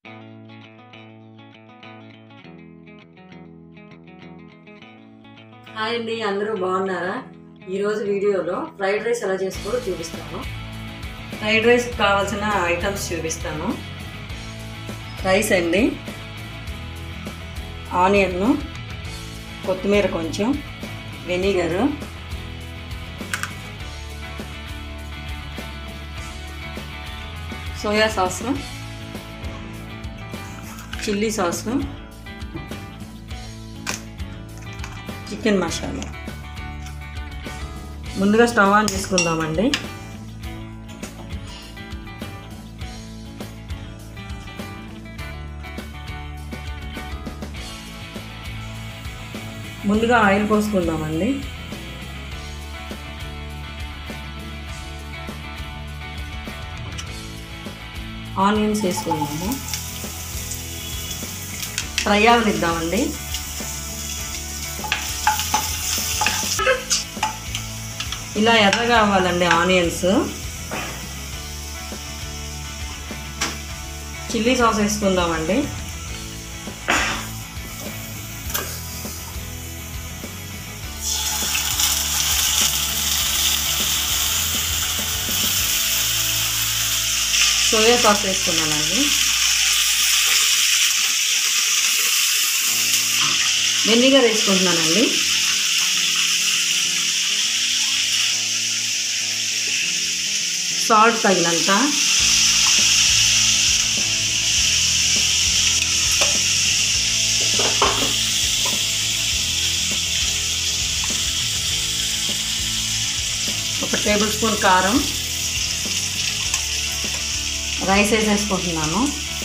hi అండి అందరూ బాగున్నారా ఈరోజు వీడియోలో ఫ్రైడ్ రైస్ ఎలా చేసుకోవాలో చూపిస్తాను ఫ్రైడ్ రైస్ కావాల్సిన ఐటమ్స్ చూపిస్తాను రైస్ అండి ఆనియన్ కొత్తిమీర కొంచెం vinegar soya sauce chilli sauce chicken masala ముందుగా స్టవ్ ఆన్ చేసుకుందామండి ముందుగా ఆయిల్ పోసుకుందామండి ఆనియన్స్ వేసుకుందాము ఫ్రై అవనిద్దామండి ఇలా ఎర్రగా అవ్వాలండి ఆనియన్స్ చిల్లీ సాస్ వేసుకుందామండి సోయా సాస్ వేసుకున్నానండి వెనిగర్ వేసుకుంటున్నానండి సాల్ట్ తగినంత ఒక టేబుల్ స్పూన్ కారం రైస్ వేసేసుకుంటున్నాను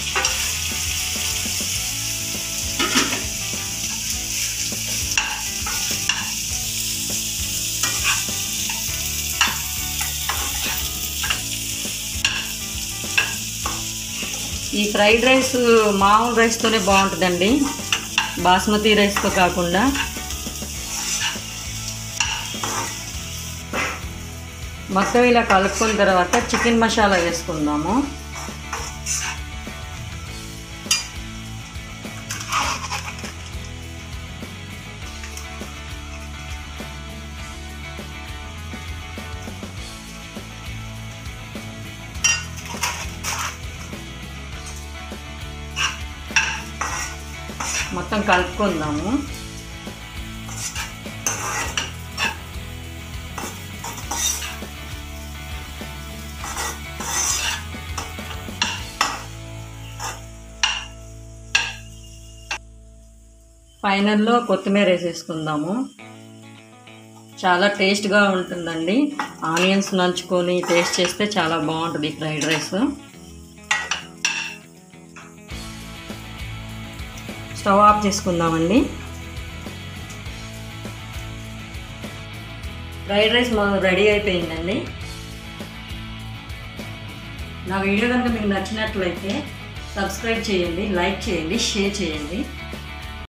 ఈ ఫ్రైడ్ రైస్ మామూలు రైస్తోనే బాగుంటుందండి బాస్మతి రైస్తో కాకుండా మొత్తం ఇలా కలుపుకున్న తర్వాత చికెన్ మసాలా వేసుకుందాము మొత్తం కలుపుకుందాము ఫైనల్లో కొత్తిమీర వేసేసుకుందాము చాలా టేస్ట్గా ఉంటుందండి ఆనియన్స్ నంచుకొని టేస్ట్ చేస్తే చాలా బాగుంటుంది ఫ్రైడ్ రైస్ స్టవ్ ఆఫ్ చేసుకుందామండి ఫ్రైడ్ రైస్ రెడీ అయిపోయిందండి నా వీడియో కనుక మీకు నచ్చినట్లయితే సబ్స్క్రైబ్ చేయండి లైక్ చేయండి షేర్ చేయండి